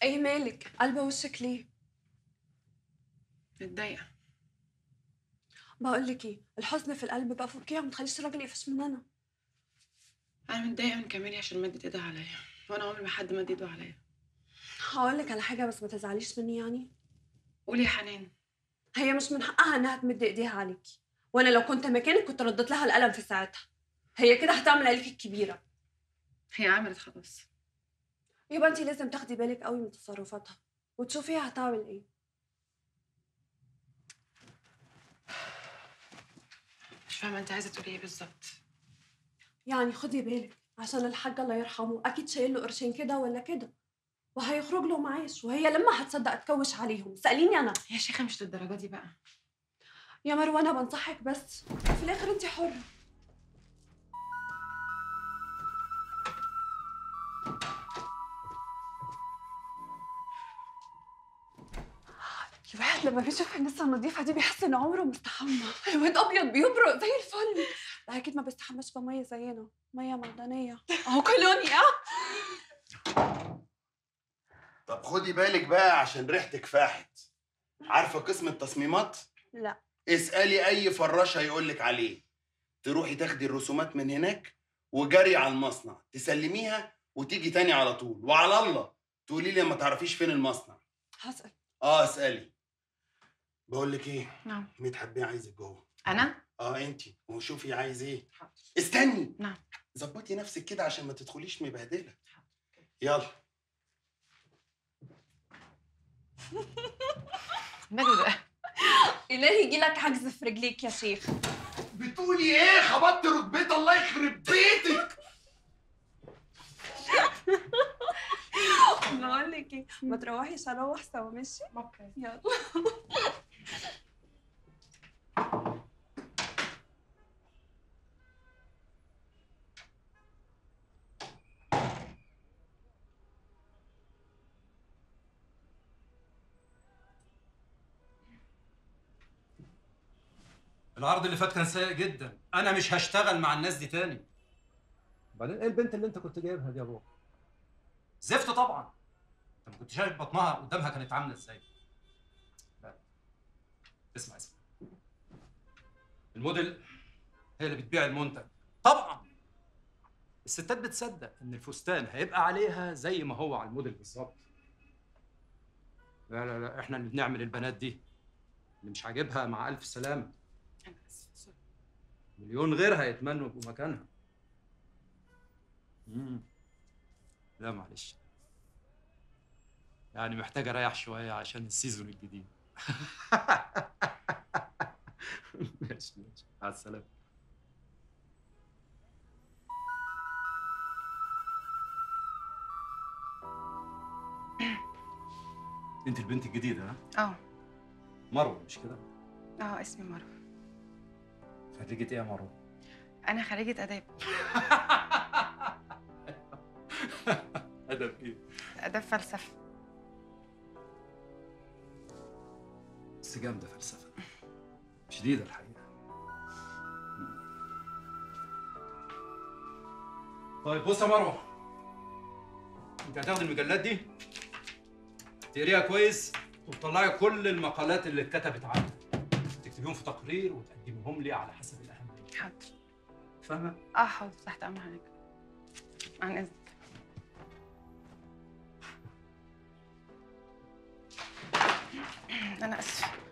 اي مالك قلبه وشك ليه متضايقه بقول لك ايه الحزن في القلب بقى فكيها وما تخليش الراجل يقفش مننا انا متضايقه من كمالي عشان مدت ايدها عليا وانا عمري ما حد مد ايده عليا هقول لك على حاجه بس ما تزعليش مني يعني قولي يا حنان هي مش من حقها انها تمد ايديها عليكي وانا لو كنت مكانك كنت ردت لها القلم في ساعتها هي كده هتعمل عليكي الكبيره هي عملت خلاص يبقى انت لازم تاخدي بالك قوي من تصرفاتها وتشوفي هتعمل ايه مش فاهمه انت عايزه تقولي ايه بالظبط يعني خدي بالك عشان الحاج الله يرحمه اكيد شايل له قرشين كده ولا كده وهيخرج له معاش وهي لما هتصدق تكوش عليهم سأليني انا يا شيخه مش للدرجه دي بقى يا مروه انا بنصحك بس في الاخر انت حره الواحد لما بيشوف الناس النظيفه دي بيحس ان عمره مستحمى الواد ابيض بيبرق زي الفل لا اكيد ما بيستحماش بميه زينا ميه معدنيه اهو كولونيا طب خدي بالك بقى عشان ريحتك فاحت عارفه قسم التصميمات لا اسالي اي فراش هيقول لك عليه تروحي تاخدي الرسومات من هناك وجري على المصنع تسلميها وتيجي تاني على طول وعلى الله تقولي لي ما تعرفيش فين المصنع هسأل اه اسالي بقول لك ايه نعم مدحت بيه عايزك جوه انا اه انت وشوفي عايز ايه حاضر استني نعم. ظبطي نفسك كده عشان ما تدخليش مبهدله يلا ماله ده الهي يجيلك عجز في رجليك يا شيخ بتقولي ايه خبطت ركبتي الله يخرب بيتك بقول لك ايه ما تروحيش اروح سوا ماشي اوكي يلا العرض اللي فات كان سيء جدا انا مش هشتغل مع الناس دي تاني بعدين ايه البنت اللي انت كنت جايبها دي يا بابا؟ زفت طبعا انت ما كنتش شايف بطنها قدامها كانت عامله ازاي لا اسمع اسمع الموديل هي اللي بتبيع المنتج طبعا الستات بتصدق ان الفستان هيبقى عليها زي ما هو على الموديل بالظبط لا لا لا احنا اللي بنعمل البنات دي اللي مش عاجبها مع الف سلامه انا اسفه سوري. مليون غيرها يتمنوا يبقوا مكانها مم. لا معلش يعني محتاج اريح شويه عشان السيزون الجديد ماشي ماشي مع السلامه انت البنت الجديده ها اه مروه مش كده اه اسمي مروه خريجه ايه يا مروه انا خريجه اداب ادب ايه اداب فلسفه بس جامده فلسفه شديده الحقيقه طيب بص يا مروه انت هتاخد المجلات دي تقريها كويس وتطلعي كل المقالات اللي اتكتبت عنها تكتبيهم في تقرير وتقدميهم لي على حسب الاهميه حاضر فاهمه اه حاضر تحت امر حضرتك عن اذنك انا اسفه